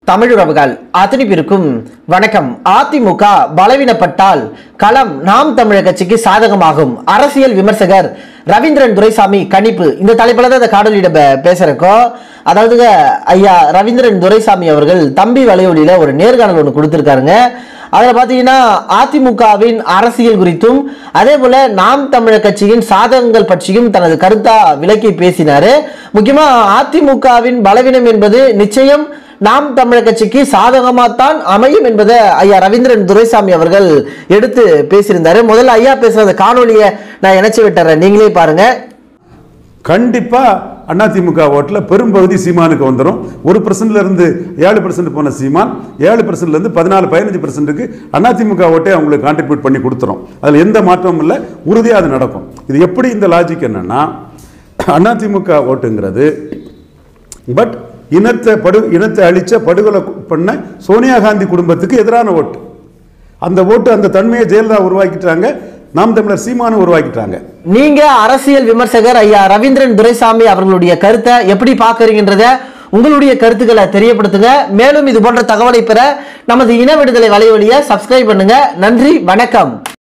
தமிழுறவுகள் அத்தனை பேருக்கும் வணக்கம் அதிமுக பலவீனப்பட்டால் களம் நாம் தமிழர் கட்சிக்கு சாதகமாகும் அரசியல் விமர்சகர் ரவீந்திரன் துரைசாமி கணிப்பு இந்த தலைப்புல தான் இந்த காணொலியிட பே- பேசுறக்கோ அதாவதுங்க ஐயா ரவீந்திரன் துரைசாமி அவர்கள் தம்பி வலையொலியில ஒரு நேர்காணல் ஒன்று கொடுத்துருக்காருங்க அதில் பார்த்தீங்கன்னா அதிமுகவின் அரசியல் குறித்தும் அதே போல நாம் தமிழர் கட்சியின் சாதகங்கள் பற்றியும் தனது கருத்தா விளக்கி பேசினாரு முக்கியமா அதிமுகவின் பலவீனம் என்பது நிச்சயம் நாம் தமிழர் கட்சிக்கு சாதகமாத்தான் அமையும் என்பதை ஐயா ரவீந்திரன் துரைசாமி அவர்கள் எடுத்து பேசியிருந்தாரு முதல்ல ஐயா பேசுற அந்த காணொலியை நான் இணைச்சு விட்டுறேன் நீங்களே பாருங்க கண்டிப்பா அதிமுக ஓட்டில் பெரும்பகுதி சீமானுக்கு வந்துடும் ஒரு பர்சன்ட்ல இருந்து ஏழு பர்சன்ட் போன சீமான் ஏழு பர்சன்ட்ல இருந்து பதினாலு பதினஞ்சு பர்சன்ட்டுக்கு அதிமுக ஓட்டே அவங்களுக்கு கான்ட்ரிபியூட் பண்ணி கொடுத்துரும் அதில் எந்த மாற்றமும் இல்லை உறுதியாக அது நடக்கும் இது எப்படி இந்த லாஜிக் என்னன்னா அதிமுக ஓட்டுங்கிறது பட் இனத்தை படு இனத்தை அழிச்ச படுகொலை பண்ண சோனியா காந்தி குடும்பத்துக்கு எதிரான ஓட்டு அந்த ஓட்டு அந்த தன்மையை ஜெயலலிதா உருவாக்கிட்டாங்க நாம் தமிழர் சீமானு உருவாக்கிட்டாங்க நீங்க அரசியல் விமர்சகர் ஐயா ரவீந்திரன் துரைசாமி அவர்களுடைய கருத்தை எப்படி பார்க்கறீங்கன்றத உங்களுடைய கருத்துக்களை தெரியப்படுத்துங்க மேலும் இது போன்ற தகவலை பெற நமது இன விடுதலை வலைவலியை சப்ஸ்கிரைப் பண்ணுங்க நன்றி வணக்கம்